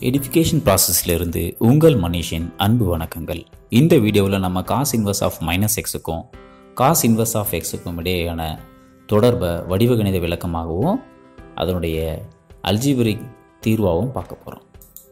edification ப்ராசஸ்லேருந்து உங்கள் மனிஷின் அன்பு வணக்கங்கள் இந்த வீடியோவில் நம்ம காஸ் இன்வர்ஸ் ஆஃப் மைனஸ் எக்ஸுக்கும் காஸ் இன்வர்ஸ் ஆஃப் எக்ஸுக்கும் இடையேயான தொடர்பை வடிவகணித விளக்கமாகவும் அதனுடைய அல்ஜிபரிக் தீர்வாகவும் பார்க்க போகிறோம்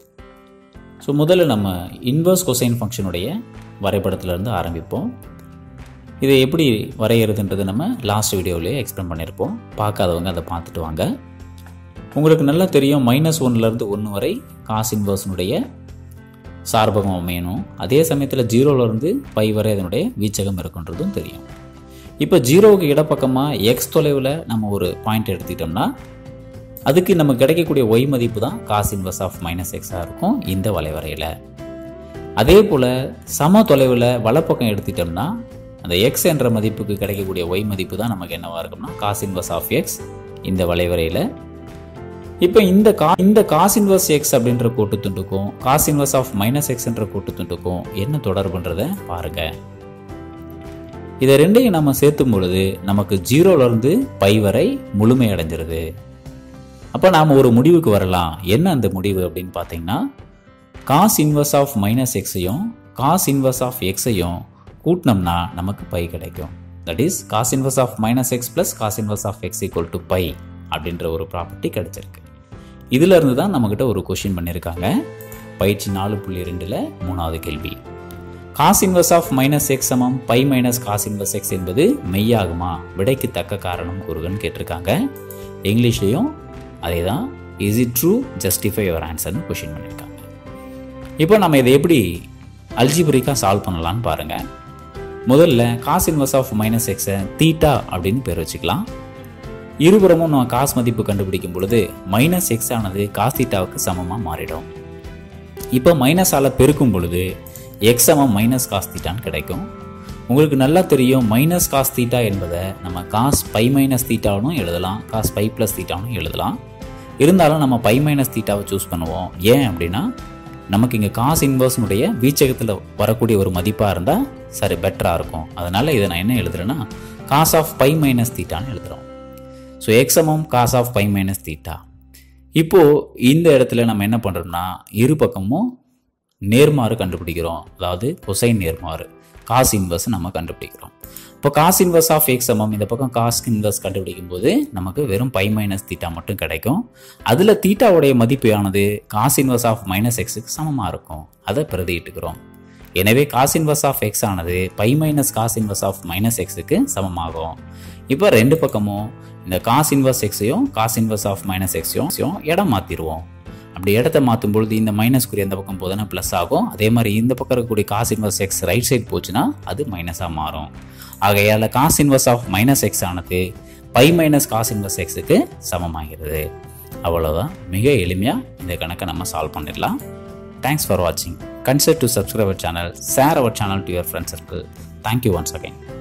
ஸோ முதல்ல நம்ம இன்வர்ஸ் கொசைன் ஃபங்க்ஷனுடைய வரைபடத்திலிருந்து ஆரம்பிப்போம் இதை எப்படி வரைகிறதுன்றது நம்ம லாஸ்ட் வீடியோவிலேயே எக்ஸ்பிளைன் பண்ணியிருப்போம் பார்க்காதவங்க அதை பார்த்துட்டு வாங்க உங்களுக்கு நல்லா தெரியும் மைனஸ் ஒன்லேருந்து ஒன்று வரை காஸ் இன்வர்ஸினுடைய சார்பகம் அமையணும் அதே சமயத்தில் ஜீரோலேருந்து பை வரை அதனுடைய வீச்சகம் இருக்குன்றதும் தெரியும் இப்போ ஜீரோவுக்கு இடப்பக்கமாக எக்ஸ் தொலைவில் நம்ம ஒரு பாயிண்ட் எடுத்துக்கிட்டோம்னா அதுக்கு நமக்கு கிடைக்கக்கூடிய ஒய் மதிப்பு தான் காஸ் இன்வர்ஸ் ஆஃப் மைனஸ் எக்ஸாக இருக்கும் இந்த வளைவரையில் அதே போல் சம தொலைவில் வலப்பக்கம் எடுத்துக்கிட்டோம்னா அந்த எக்ஸ் என்ற மதிப்புக்கு கிடைக்கக்கூடிய ஒய் மதிப்பு தான் நமக்கு என்னவாக இருக்கும்னா காஸ் இன்வர்ஸ் ஆஃப் எக்ஸ் இந்த வளைவரையில் இப்போ இந்த கா இந்த காஸ் இன்வர்ஸ் எக்ஸ் அப்படின்ற கூட்டுத்துண்டுக்கும் cos inverse of minus x என்ற கூட்டுத்துண்டுக்கும் என்ன தொடர்புன்றதை பாருங்க இதை ரெண்டையும் நம்ம சேர்த்தும் பொழுது நமக்கு ஜீரோலேருந்து பை வரை முழுமை அடைஞ்சிருது அப்போ நாம் ஒரு முடிவுக்கு வரலாம் என்ன அந்த முடிவு அப்படின்னு பார்த்தீங்கன்னா காஸ் இன்வர்ஸ் ஆஃப் மைனஸ் எக்ஸையும் காஸ் இன்வர்ஸ் ஆஃப் எக்ஸையும் கூட்டினோம்னா நமக்கு பை கிடைக்கும் that is cos inverse of minus x plus cos inverse of x equal to pi அப்படின்ற ஒரு ப்ராப்பர்ட்டி கிடைச்சிருக்கு இதுல இருந்து தான் நம்மக்கிட்ட ஒரு கொஷின் பண்ணியிருக்காங்க பயிற்சி நாலு புள்ளி ரெண்டில் மூணாவது கேள்வி cos inverse of minus x சமம் pi minus cos inverse x என்பது மெய்யாகுமா விடைக்கு தக்க காரணம் கூறுகன்னு கேட்டிருக்காங்க இங்கிலீஷ்லேயும் அதே தான் is it true justify your ஆன்சர்னு கொஷின் பண்ணியிருக்காங்க இப்போ நம்ம இதை எப்படி அல்ஜிபரிக்காக சால்வ் பண்ணலாம்னு பாருங்கள் முதல்ல காஸ் இன்வர்ஸ் ஆஃப் மைனஸ் எக்ஸை தீட்டா அப்படின்னு பேர் வச்சுக்கலாம் இருபுறமும் நம்ம காஸ் மதிப்பு கண்டுபிடிக்கும் பொழுது மைனஸ் எக்ஸ் ஆனது காஸ் தீட்டாவுக்கு சமமாக மாறிடும் இப்போ மைனஸால் பெருக்கும் பொழுது எக்ஸ் சமம் மைனஸ் காஸ் தீட்டான்னு கிடைக்கும் உங்களுக்கு நல்லா தெரியும் மைனஸ் காஸ் தீட்டா என்பதை நம்ம காஸ் பை மைனஸ் தீட்டாவும் எழுதலாம் காஸ் பை ப்ளஸ் தீட்டாவும் எழுதலாம் இருந்தாலும் நம்ம பை மைனஸ் தீட்டாவை சூஸ் பண்ணுவோம் ஏன் அப்படின்னா நமக்கு இங்கே காஸ் இன்வர்ஸ்னுடைய வீச்சகத்தில் வரக்கூடிய ஒரு மதிப்பாக இருந்தால் சரி பெட்டராக இருக்கும் அதனால் இதை நான் என்ன எழுதுறேன்னா காஸ் ஆஃப் பை மைனஸ் தீட்டான்னு எழுதுகிறோம் ஸோ எக்ஸமம் cos of pi minus theta இப்போது இந்த இடத்துல நம்ம என்ன பண்ணுறோம்னா இரு பக்கமும் நேர்மாறு கண்டுபிடிக்கிறோம் அதாவது கொசைன் நேர்மாறு காஸ் இன்வர்ஸ் நம்ம கண்டுபிடிக்கிறோம் இப்போ காஸ் இன்வர்ஸ் ஆஃப் எக்ஸ் சமம் இந்த பக்கம் காஸ் இன்வர்ஸ் கண்டுபிடிக்கும் போது நமக்கு வெறும் பை மைனஸ் தீட்டா மட்டும் கிடைக்கும் அதில் தீட்டாவுடைய மதிப்பு ஆனது காஸ் இன்வர்ஸ் ஆஃப் மைனஸ் எக்ஸுக்கு சமமாக இருக்கும் அதை பிரதியிட்டுக்கிறோம் எனவே காஸ் இன்வர்ஸ் ஆஃப் எக்ஸ் ஆனது by minus cos inverse of minus எக்ஸுக்கு சமமாகும் இப்போ ரெண்டு பக்கமும் இந்த காஸ் இன்வர்ஸ் எக்ஸையும் காஸ் இன்வர்ஸ் ஆஃப் மைனஸ் எக்ஸையும் இடம் மாற்றிடுவோம் அப்படி இடத்த மாற்றும் பொழுது இந்த மைனஸ் குறி அந்த பக்கம் போதுன்னா ப்ளஸ் ஆகும் அதே மாதிரி இந்த பக்கம் இருக்கக்கூடிய cos inverse x right side போச்சுன்னா அது மைனஸாக மாறும் ஆகையால் cos inverse of minus x ஆனது பை மைனஸ் காஸ் இன்வர்ஸ் எக்ஸுக்கு சமமாகிறது அவ்வளோதான் மிக எளிமையாக இந்த கணக்கை நம்ம சால்வ் பண்ணிடலாம் தேங்க்ஸ் ஃபார் வாட்சிங் consider to subscribe our channel share our channel to your friend circle thank you once again